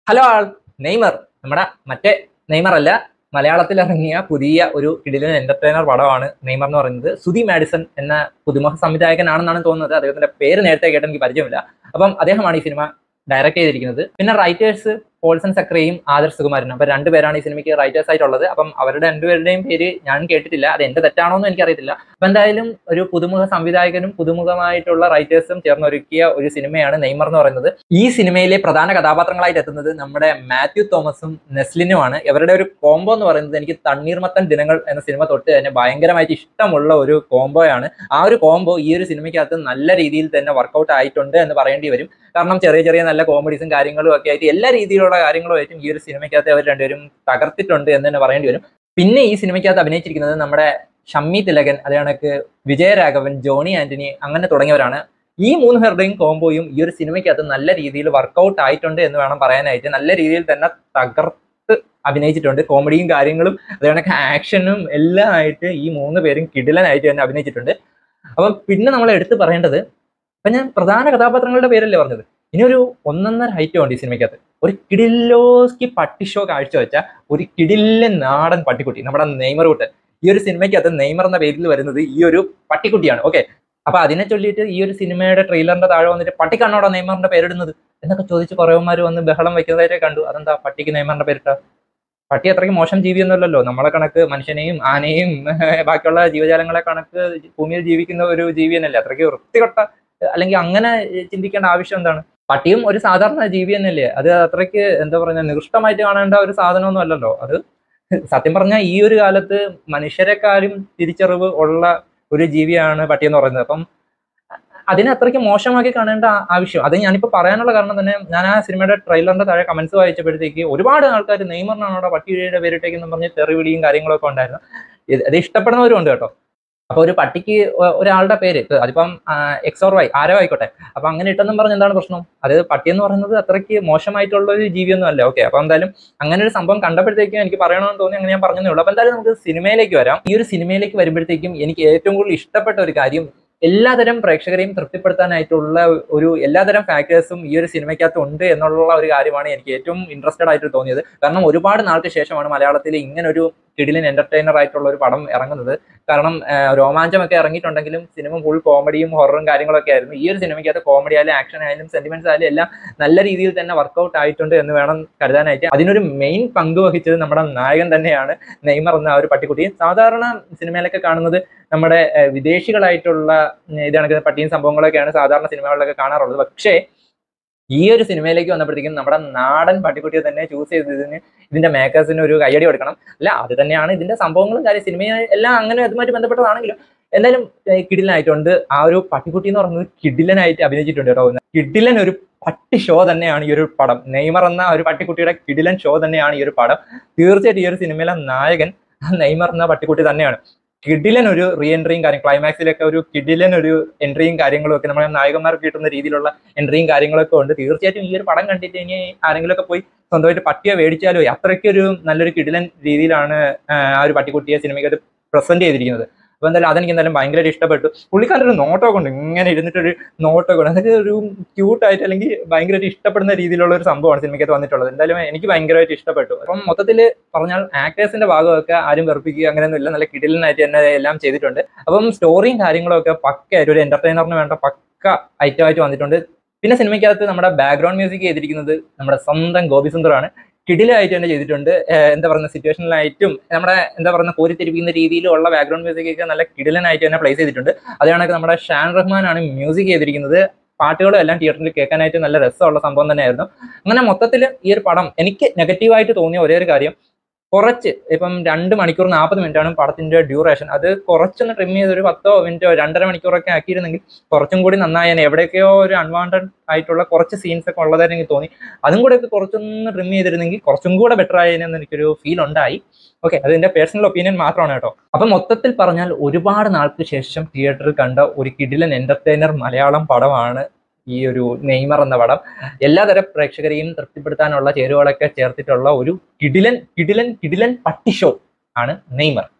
hello ആൾ Neymar നമ്മുടെ മറ്റേ Neymar അല്ല മലയാളത്തിൽ ഇറങ്ങിയ പുതിയ ഒരു കിടിലൻ എന്റർടൈനർ പടമാണ് നെയ്മർ എന്ന് പറയുന്നത് സുധി മാഡിസൺ എന്ന പുതുമുഖ സംവിധായകനാണെന്നാണ് തോന്നുന്നത് അദ്ദേഹത്തിന്റെ പേര് നേരത്തെ കേട്ട് എനിക്ക് പരിചയമില്ല അപ്പം അദ്ദേഹമാണ് ഈ സിനിമ ഡയറക്ട് ചെയ്തിരിക്കുന്നത് പിന്നെ റൈറ്റേഴ്സ് പോൾസൺ സക്രയും ആദർശ് സുകുമാരനും അപ്പൊ രണ്ടുപേരാണ് ഈ സിനിമയ്ക്ക് റൈറ്റേഴ്സ് ആയിട്ടുള്ളത് അപ്പം അവരുടെ രണ്ടുപേരുടെയും പേര് ഞാൻ കേട്ടിട്ടില്ല അത് എന്റെ തെറ്റാണോ എന്ന് എനിക്കറിയത്തില്ല അപ്പൊ എന്തായാലും ഒരു പുതുമുഖ സംവിധായകനും പുതുമുഖമായിട്ടുള്ള റൈറ്റേഴ്സും ചേർന്നൊരുക്കിയ ഒരു സിനിമയാണ് നെയ്മർ എന്ന് പറയുന്നത് ഈ സിനിമയിലെ പ്രധാന കഥാപാത്രങ്ങളായിട്ട് എത്തുന്നത് നമ്മുടെ മാത്യു തോമസും നെസ്ലിനുമാണ് ഇവരുടെ ഒരു കോംബോ എന്ന് പറയുന്നത് എനിക്ക് തണ്ണീർമത്തൻ ദിനങ്ങൾ എന്ന സിനിമ തൊട്ട് തന്നെ ഭയങ്കരമായിട്ട് ഇഷ്ടമുള്ള ഒരു കോംബോയാണ് ആ ഒരു കോംബോ ഈ ഒരു സിനിമയ്ക്കകത്ത് നല്ല രീതിയിൽ തന്നെ വർക്കൗട്ട് ആയിട്ടുണ്ട് എന്ന് പറയേണ്ടി വരും കാരണം ചെറിയ ചെറിയ നല്ല കോമഡീസും കാര്യങ്ങളും ഒക്കെ ആയിട്ട് എല്ലാ രീതിയിലുള്ള കാര്യങ്ങളുമായിട്ടും ഈ ഒരു സിനിമയ്ക്കകത്ത് അവർ രണ്ടുപേരും തകർത്തിട്ടുണ്ട് എന്ന് തന്നെ പറയേണ്ടി വരും പിന്നെ ഈ സിനിമയ്ക്കകത്ത് അഭിനയിച്ചിരിക്കുന്നത് നമ്മുടെ ഷമ്മി തിലകൻ അതേ കണക്ക് വിജയരാഘവൻ ജോണി ആന്റണി അങ്ങനെ തുടങ്ങിയവരാണ് ഈ മൂന്ന് പേരുടെയും കോംബോയും ഈ ഒരു സിനിമയ്ക്കകത്ത് നല്ല രീതിയിൽ വർക്കൗട്ട് ആയിട്ടുണ്ട് എന്ന് വേണം പറയാനായിട്ട് നല്ല രീതിയിൽ തന്നെ തകർത്ത് അഭിനയിച്ചിട്ടുണ്ട് കോമഡിയും കാര്യങ്ങളും അതേ കണക്ക് ആക്ഷനും എല്ലാം ആയിട്ട് ഈ മൂന്ന് പേരും കിടിലനായിട്ട് തന്നെ അഭിനയിച്ചിട്ടുണ്ട് അപ്പം പിന്നെ നമ്മൾ എടുത്തു പറയേണ്ടത് ഇപ്പൊ ഞാൻ പ്രധാന കഥാപാത്രങ്ങളുടെ പേരല്ലേ പറഞ്ഞത് ഇനി ഒരു ഒന്നൊന്നര ഐറ്റം ഉണ്ട് ഈ സിനിമയ്ക്കകത്ത് ഒരു കിടിലോസ്കി പട്ടി ഷോ കാഴ്ചവെച്ച ഒരു കിടിലൻ നാടൻ പട്ടിക്കുട്ടി നമ്മുടെ നെയ്മർ കുട്ടൻ ഈ ഒരു സിനിമയ്ക്കകത്ത് നെയ്മർ എന്ന പേരിൽ വരുന്നത് ഈ ഒരു പട്ടിക്കുട്ടിയാണ് ഓക്കെ അപ്പൊ അതിനെ ചൊല്ലിയിട്ട് ഈ ഒരു സിനിമയുടെ ട്രെയിലറിന്റെ താഴെ വന്നിട്ട് പട്ടിക്കാണോടാ നെയ്മറിന്റെ പേരിടുന്നത് എന്നൊക്കെ ചോദിച്ച് കുറേമാര് വന്ന് ബഹളം വെക്കുന്നതായിട്ട് കണ്ടു അതെന്താ പട്ടിക്ക് നെയ്മറിന്റെ പേരിട്ട പട്ടി അത്രയ്ക്ക് മോശം ജീവിയൊന്നുമല്ലല്ലോ നമ്മളെ കണക്ക് മനുഷ്യനെയും ആനയും ബാക്കിയുള്ള ജീവജാലങ്ങളെ കണക്ക് ഭൂമിയിൽ ജീവിക്കുന്ന ഒരു ജീവി തന്നെയല്ലേ അത്രയ്ക്ക് വൃത്തികെട്ട അല്ലെങ്കിൽ അങ്ങനെ ചിന്തിക്കേണ്ട ആവശ്യം എന്താണ് പട്ടിയും ഒരു സാധാരണ ജീവി തന്നെയല്ലേ അത് അത്രയ്ക്ക് എന്താ പറയുക നികൃഷ്ടമായിട്ട് കാണേണ്ട ഒരു സാധനമൊന്നും അല്ലല്ലോ അത് സത്യം പറഞ്ഞാൽ ഈ ഒരു കാലത്ത് മനുഷ്യരെക്കാളും തിരിച്ചറിവ് ഉള്ള ഒരു ജീവിയാണ് പട്ടി എന്ന് പറയുന്നത് അപ്പം അതിനെ അത്രയ്ക്ക് മോശമാക്കി കാണേണ്ട ആ- ആവശ്യം അത് ഞാനിപ്പോ പറയാനുള്ള കാരണം തന്നെ ഞാൻ ആ സിനിമയുടെ ട്രെയിലറിന്റെ താഴെ കമന്റ്സ് വായിച്ചപ്പോഴത്തേക്ക് ഒരുപാട് ആൾക്കാർ നെയ്മറിനാണ് അവിടെ പട്ടിയുടെ പേരിട്ടേക്കെന്ന് പറഞ്ഞ് തെറിവിളിയും കാര്യങ്ങളൊക്കെ ഉണ്ടായിരുന്നു ഇത് അത് ഇഷ്ടപ്പെടുന്നവരും ഉണ്ട് കേട്ടോ അപ്പൊ ഒരു പട്ടിക്ക് ഒ- ഒരാളുടെ പേര് ഇപ്പൊ അതിപ്പം എക്സ് ഓർ വൈ ആരോ ആയിക്കോട്ടെ അപ്പൊ അങ്ങനെ ഇട്ടെന്നും പറഞ്ഞ് എന്താണ് പ്രശ്നം അത് പട്ടി എന്ന് പറയുന്നത് അത്രയ്ക്ക് മോശമായിട്ടുള്ള ഒരു ജീവിയൊന്നും അല്ല ഓക്കെ അപ്പൊ എന്തായാലും അങ്ങനെ ഒരു സംഭവം കണ്ടപ്പോഴത്തേക്കും എനിക്ക് പറയണമെന്ന് തോന്നി അങ്ങനെ ഞാൻ പറഞ്ഞതേ ഉള്ളൂ അപ്പൊ എന്തായാലും നമുക്ക് സിനിമയിലേക്ക് വരാം ഈ ഒരു സിനിമയിലേക്ക് വരുമ്പോഴത്തേക്കും എനിക്ക് ഏറ്റവും കൂടുതൽ ഇഷ്ടപ്പെട്ട ഒരു കാര്യം എല്ലാതരം പ്രേക്ഷകരെയും തൃപ്തിപ്പെടുത്താനായിട്ടുള്ള ഒരു എല്ലാതരം ഫാക്ടേഴ്സും ഈ ഒരു സിനിമയ്ക്കകത്ത് ഉണ്ട് എന്നുള്ള ഒരു കാര്യമാണ് എനിക്ക് ഏറ്റവും ഇൻട്രസ്റ്റഡ് ആയിട്ട് തോന്നിയത് കാരണം ഒരുപാട് നാൾക്ക് ശേഷമാണ് മലയാളത്തിൽ ഇങ്ങനെ ഒരു കിടിലൻ എന്റർടൈനർ ആയിട്ടുള്ള ഒരു പടം ഇറങ്ങുന്നത് കാരണം ആ, രോമാഞ്ചമൊക്കെ ഇറങ്ങിയിട്ടുണ്ടെങ്കിലും സിനിമ ഫുൾ കോമഡിയും ഹൊററും കാര്യങ്ങളൊക്കെ ആയിരുന്നു ഈ ഒരു സിനിമയ്ക്കകത്ത് കോമഡി ആയാലും ആക്ഷൻ ആയാലും സെന്റിമെന്റ്സ് ആയാലും എല്ലാം നല്ല രീതിയിൽ തന്നെ വർക്കൗട്ട് ആയിട്ടുണ്ട് എന്ന് വേണം കരുതാനായിട്ട് അതിനൊരു മെയിൻ പങ്ക് വഹിച്ചത് നമ്മുടെ നായകൻ തന്നെയാണ് നെയ്മർ എന്ന ആ ഒരു പട്ടിക്കുട്ടി സാധാരണ സിനിമയിലൊക്കെ കാണുന്നത് നമ്മുടെ ആ, വിദേശികളായിട്ടുള്ള ഉം, ഇത് കണക്കുന്ന പട്ടിയും സംഭവങ്ങളൊക്കെയാണ് സാധാരണ സിനിമകളിലൊക്കെ കാണാറുള്ളത് പക്ഷേ ഈ ഒരു സിനിമയിലേക്ക് വന്നപ്പോഴത്തേക്കും നമ്മുടെ നാടൻ പട്ടിക്കുട്ടിയെ തന്നെ ചൂസ് ചെയ്തതിന് ഇതിന്റെ മേക്കേഴ്സിന് ഒരു കയ്യടി കൊടുക്കണം അല്ല അത് തന്നെയാണ് ഇതിന്റെ സംഭവങ്ങളും കാര്യം സിനിമ എല്ലാം അങ്ങനെ അതുമായിട്ട് ബന്ധപ്പെട്ടതാണെങ്കിലും എന്തായാലും ഏഹ്, കിടിലനായിട്ടുണ്ട് ആ ഒരു പട്ടിക്കുട്ടി എന്ന് പറയുന്നത് കിടിലനായിട്ട് അഭിനയിച്ചിട്ടുണ്ട് കേട്ടോ കിടിലൻ ഒരു പട്ടി ഷോ തന്നെയാണ് ഈ ഒരു പടം നെയ്മർ എന്ന ഒരു പട്ടിക്കുട്ടിയുടെ കിടിലൻ ഷോ തന്നെയാണ് ഈ ഒരു പടം തീർച്ചയായിട്ടും ഈ ഒരു സിനിമയിലെ നായകൻ നെയ്മർ എന്ന പട്ടിക്കുട്ടി തന്നെയാണ് കിടിലൻ ഒരു റീ എൻട്രിയും കാര്യം ക്ലൈമാക്സിലൊക്കെ ഒരു കിടിലൻ ഒരു എൻട്രിയും കാര്യങ്ങളും ഒക്കെ നമ്മുടെ നായകന്മാർക്ക് കിട്ടുന്ന രീതിയിലുള്ള എൻട്രിയും കാര്യങ്ങളൊക്കെ ഉണ്ട് തീർച്ചയായിട്ടും ഈ ഒരു പടം കണ്ടിട്ട് ഇനി ആരെങ്കിലും ഒക്കെ പോയി സ്വന്തമായിട്ട് പട്ടിയെ മേടിച്ചാലോ അത്രയ്ക്കൊരു നല്ലൊരു കിടിലൻ രീതിയിലാണ് ആ, ആ ഒരു പട്ടിക്കുട്ടിയെ സിനിമയ്ക്കകത്ത് പ്രസന്റ് ചെയ്തിരിക്കുന്നത് അപ്പൊ എന്തായാലും അതെനിക്ക് എന്തായാലും ഭയങ്കരമായിട്ട് ഇഷ്ടപ്പെട്ടു പുള്ളിക്കാരൻ്റെ ഒരു നോട്ടമൊക്കെ ഉണ്ട് ഇങ്ങനെ ഇരുന്നിട്ടൊരു നോട്ടമൊക്കെ ഉണ്ട് അതൊക്കെ ഒരു ക്യൂട്ടായിട്ട് അല്ലെങ്കിൽ ഭയങ്കരമായിട്ട് ഇഷ്ടപ്പെടുന്ന രീതിയിലുള്ള ഒരു സംഭവമാണ് സിനിമയ്ക്കകത്ത് വന്നിട്ടുള്ളത് എന്തായാലും എനിക്ക് ഭയങ്കരമായിട്ട് ഇഷ്ടപ്പെട്ടു അപ്പം മൊത്തത്തിൽ പറഞ്ഞാൽ ആക്ടേഴ്സിന്റെ ഭാഗമൊക്കെ ആരും വെറുപ്പിക്കുക അങ്ങനെയൊന്നും ഇല്ല നല്ല കിടിലനായിട്ട് തന്നെ എല്ലാം ചെയ്തിട്ടുണ്ട് അപ്പം സ്റ്റോറിയും കാര്യങ്ങളും ഒക്കെ പക്കയായിട്ട് ഒരു എന്റർടൈനറിന് വേണ്ട പക്ക ഐറ്റം ആയിട്ട് വന്നിട്ടുണ്ട് പിന്നെ സിനിമയ്ക്കകത്ത് നമ്മുടെ ബാക്ക്ഗ്രൗണ്ട് മ്യൂസിക് ചെയ്തിരിക്കുന്നത് നമ്മുടെ സ്വന്തം ഗോപിസുന്ദറാണ് കിടിലായിട്ട് തന്നെ ചെയ്തിട്ടുണ്ട് ഏഹ് എന്താ പറയുക സിറ്റുവേഷനിലായിട്ടും നമ്മുടെ എന്താ പറയുക കോരിത്തിരിപ്പിക്കുന്ന രീതിയിലുള്ള ബാക്ക്ഗ്രൗണ്ട് മ്യൂസിക് ഒക്കെ നല്ല കിടിലനായിട്ട് തന്നെ പ്ലേസ് ചെയ്തിട്ടുണ്ട് അത് കണക്ക് നമ്മുടെ ഷാൻ റഹ്മാനാണ് മ്യൂസിക് ചെയ്തിരിക്കുന്നത് പാട്ടുകളും എല്ലാം തിയേറ്ററിൽ കേൾക്കാനായിട്ട് നല്ല രസമുള്ള സംഭവം തന്നെയായിരുന്നു അങ്ങനെ മൊത്തത്തിൽ ഈ ഒരു പടം എനിക്ക് നെഗറ്റീവായിട്ട് തോന്നിയ ഒരേ ഒരു കാര്യം കുറച്ച് ഇപ്പം രണ്ട് മണിക്കൂർ നാൽപ്പത് മിനിറ്റ് ആണ് പടത്തിന്റെ ഡ്യൂറേഷൻ അത് കുറച്ചൊന്ന് ട്രിം ചെയ്ത് ഒരു പത്തോ മിനിറ്റോ രണ്ടര മണിക്കൂറൊക്കെ ആക്കിയിരുന്നെങ്കിൽ കുറച്ചും കൂടി നന്നായേനെ എവിടെയൊക്കെയോ ഒരു അൺവാണ്ടഡ് ആയിട്ടുള്ള കുറച്ച് സീൻസ് ഒക്കെ ഉള്ളതായിട്ട് എനിക്ക് തോന്നി അതും കൂടെ ഒക്കെ കുറച്ചൊന്ന് ട്രിം ചെയ്തിരുന്നെങ്കിൽ കുറച്ചും കൂടെ ബെറ്റർ ആയേനെന്ന് എനിക്കൊരു ഫീൽ ഉണ്ടായി ഓക്കെ അത് എന്റെ പേഴ്സണൽ ഒപ്പീനിയൻ മാത്രമാണ് കേട്ടോ അപ്പൊ മൊത്തത്തിൽ പറഞ്ഞാൽ ഒരുപാട് നാൾക്ക് ശേഷം തിയേറ്ററിൽ കണ്ട ഒരു കിടിലൻ എന്റർടൈനർ മലയാളം പടമാണ് ഈ ഒരു നെയ്മർ എന്ന പടം എല്ലാതരം പ്രേക്ഷകരെയും തൃപ്തിപ്പെടുത്താനുള്ള ചേരുവകളൊക്കെ ചേർത്തിട്ടുള്ള ഒരു കിടിലൻ കിടിലൻ കിടിലൻ പട്ടി ഷോ ആണ് നെയ്മർ